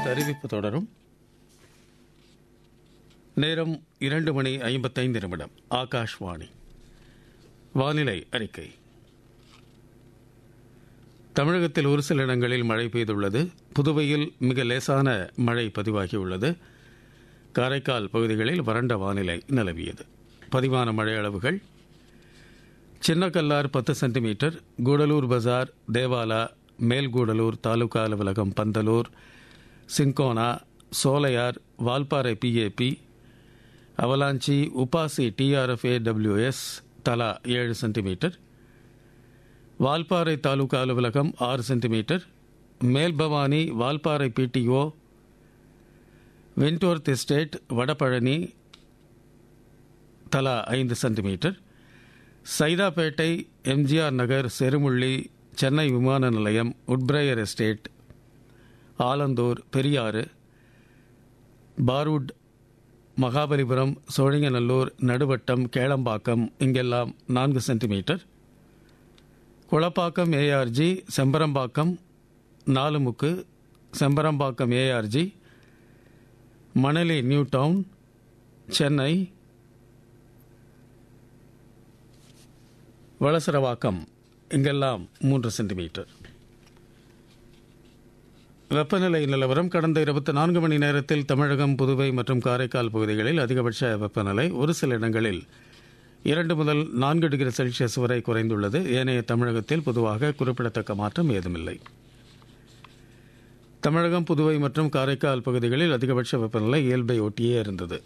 அடுத்த அறிவிப்பு தொடரும் நேரம் இரண்டு மணி ஐம்பத்தைந்து நிமிடம் ஆகாஷ்வாணி வானிலை அறிக்கை தமிழகத்தில் ஒரு சில இடங்களில் மழை பெய்துள்ளது புதுவையில் மிக லேசான மழை பதிவாகியுள்ளது காரைக்கால் பகுதிகளில் வறண்ட வானிலை நிலவியது பதிவான மழை அளவுகள் சின்னக்கல்லார் பத்து சென்டிமீட்டர் கூடலூர் பஜார் தேவாலா மேல்கூடலூர் தாலுகா அலுவலகம் Pandalur Cinchona Solaiyar Valparai PAP Avalanche UPASI TRFA WS தலா ஏழு சென்டிமீட்டர் வால்பாறை தாலுகா அலுவலகம் ஆறு centimetre Melbhavani Valparai PTO Wentworth Estate Vadapalani தலா ஐந்து சென்டிமீட்டர் சைதாப்பேட்டை எம்ஜிஆர் நகர் செருமுள்ளி சென்னை விமான நிலையம் Woodbriar Estate Alandur Periyar Parwood Mahabalipuram Sholinganallur Naduvattam Kelambakkam இங்கெல்லாம் நான்கு centimetre Kulappakkam ARG Sembarambakkam Nalumukku Sembarambakkam ARG Manali New Town Chennai Valasaravakkam இங்கெல்லாம் மூன்று சென்டிமீட்டர் வெப்பநிலை நிலவரம் கடந்த இருபத்தி நான்கு மணி நேரத்தில் தமிழகம் புதுவை மற்றும் காரைக்கால் பகுதிகளில் அதிகபட்ச வெப்பநிலை ஒரு சில இடங்களில் இரண்டு முதல் நான்கு டிகிரி செல்சியஸ் வரை குறைந்துள்ளது ஏனைய தமிழகத்தில் பொதுவாக குறிப்பிடத்தக்க மாற்றம் ஏதுமில்லை தமிழகம் புதுவை மற்றும் காரைக்கால் பகுதிகளில் அதிகபட்ச வெப்பநிலை இயல்பை ஒட்டியே இருந்தது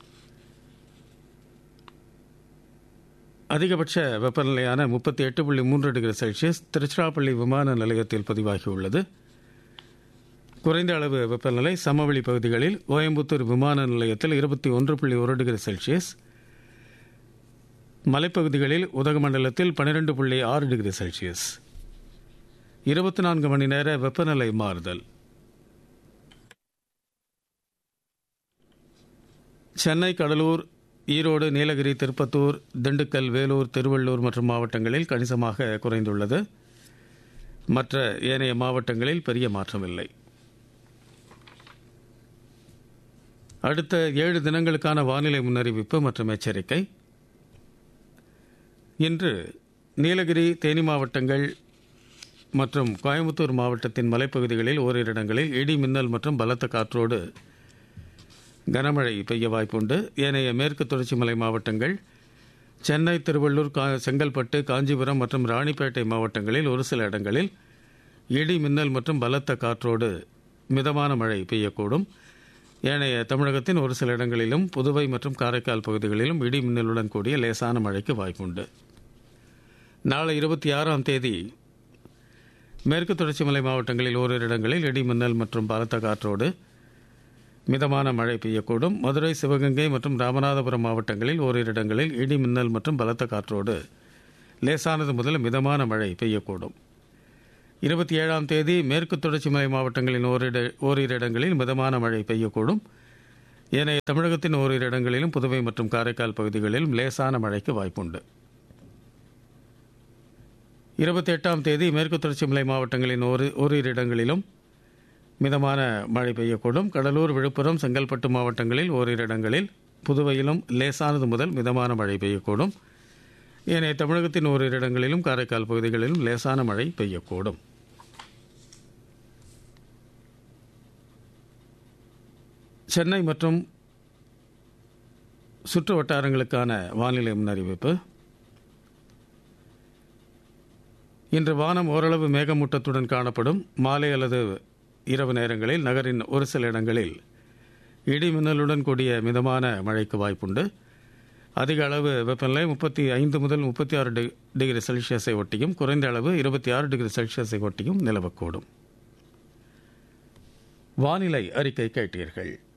அதிகபட்ச வெப்பநிலையான முப்பத்தி எட்டு புள்ளி மூன்று டிகிரி செல்சியஸ் திருச்சிராப்பள்ளி விமான நிலையத்தில் பதிவாகியுள்ளது குறைந்த அளவு வெப்பநிலை சமவெளி பகுதிகளில் கோயம்புத்தூர் விமான நிலையத்தில் இருபத்தி ஒன்று புள்ளி ஒரு டிகிரி செல்சியஸ் மலைப்பகுதிகளில் உதகமண்டலத்தில் பனிரெண்டு புள்ளி ஆறு டிகிரி செல்சியஸ் இருபத்தி நான்கு மணி நேர வெப்பநிலை மாறுதல் சென்னை கடலூர் ஈரோடு நீலகிரி திருப்பத்தூர் திண்டுக்கல் வேலூர் திருவள்ளூர் மற்றும் மாவட்டங்களில் கணிசமாக குறைந்துள்ளது மற்ற ஏனைய மாவட்டங்களில் பெரிய மாற்றமில்லை அடுத்த ஏழு தினங்களுக்கான வானிலை முன்னறிவிப்பு மற்றும் எச்சரிக்கை இன்று நீலகிரி தேனி மாவட்டங்கள் மற்றும் கோயம்புத்தூர் மாவட்டத்தின் மலைப்பகுதிகளில் ஓரிரு இடங்களில் இடி மின்னல் மற்றும் பலத்த காற்றோடு கனமழை பெய்ய வாய்ப்புண்டு ஏனைய மேற்கு தொடர்ச்சி மலை மாவட்டங்கள் சென்னை திருவள்ளூர் கா செங்கல்பட்டு காஞ்சிபுரம் மற்றும் ராணிப்பேட்டை மாவட்டங்களில் ஒரு சில இடங்களில் இடி மின்னல் மற்றும் பலத்த காற்றோடு மிதமான மழை பெய்யக்கூடும் ஏனைய தமிழகத்தின் ஒரு சில இடங்களிலும் புதுவை மற்றும் காரைக்கால் பகுதிகளிலும் இடி மின்னலுடன் கூடிய லேசான மழைக்கு வாய்ப்புண்டு நாளை இருபத்தி ஆறாம் தேதி மேற்கு தொடர்ச்சி மலை மாவட்டங்களில் ஓரிரு இடங்களில் இடி மின்னல் மற்றும் பலத்த காற்றோடு மிதமான மழை பெய்யக்கூடும் மதுரை சிவகங்கை மற்றும் ராமநாதபுரம் மாவட்டங்களில் ஓரிரு இடங்களில் இடி மின்னல் மற்றும் பலத்த காற்றோடு லேசானது முதல் மிதமான மழை பெய்யக்கூடும் இருபத்தி ஏழாம் தேதி மேற்கு தொடர்ச்சி மலை மாவட்டங்களின் ஓரிட ஓரிரு இடங்களில் மிதமான மழை பெய்யக்கூடும் ஏனைய தமிழகத்தின் ஓரிரு இடங்களிலும் புதுவை மற்றும் காரைக்கால் பகுதிகளிலும் லேசான மழைக்கு வாய்ப்புண்டு இருபத்தி எட்டாம் தேதி மேற்கு தொடர்ச்சி மலை மாவட்டங்களின் ஒரு ஓரிரு இடங்களிலும் மிதமான மழை பெய்யக்கூடும் கடலூர் விழுப்புரம் செங்கல்பட்டு மாவட்டங்களில் ஓரிரு இடங்களில் புதுவையிலும் லேசானது முதல் மிதமான மழை பெய்யக்கூடும் ஏனைய தமிழகத்தின் ஓரிரு இடங்களிலும் காரைக்கால் பகுதிகளிலும் லேசான மழை பெய்யக்கூடும் சென்னை மற்றும் சுற்று வட்டாரங்களுக்கான வானிலை முன்னறிவிப்பு இன்று வானம் ஓரளவு மேகமூட்டத்துடன் காணப்படும் மாலை அல்லது இரவு நேரங்களில் நகரின் ஒரு சில இடங்களில் இடி மின்னலுடன் கூடிய மிதமான மழைக்கு வாய்ப்புண்டு அதிக அளவு வெப்பநிலை முப்பத்தி ஐந்து முதல் முப்பத்தி ஆறு டிகிரி செல்சியஸை ஒட்டியும் குறைந்த அளவு இருபத்தி ஆறு டிகிரி செல்சியஸை ஒட்டியும் நிலவக்கூடும் வானிலை அறிக்கை கேட்டீர்கள்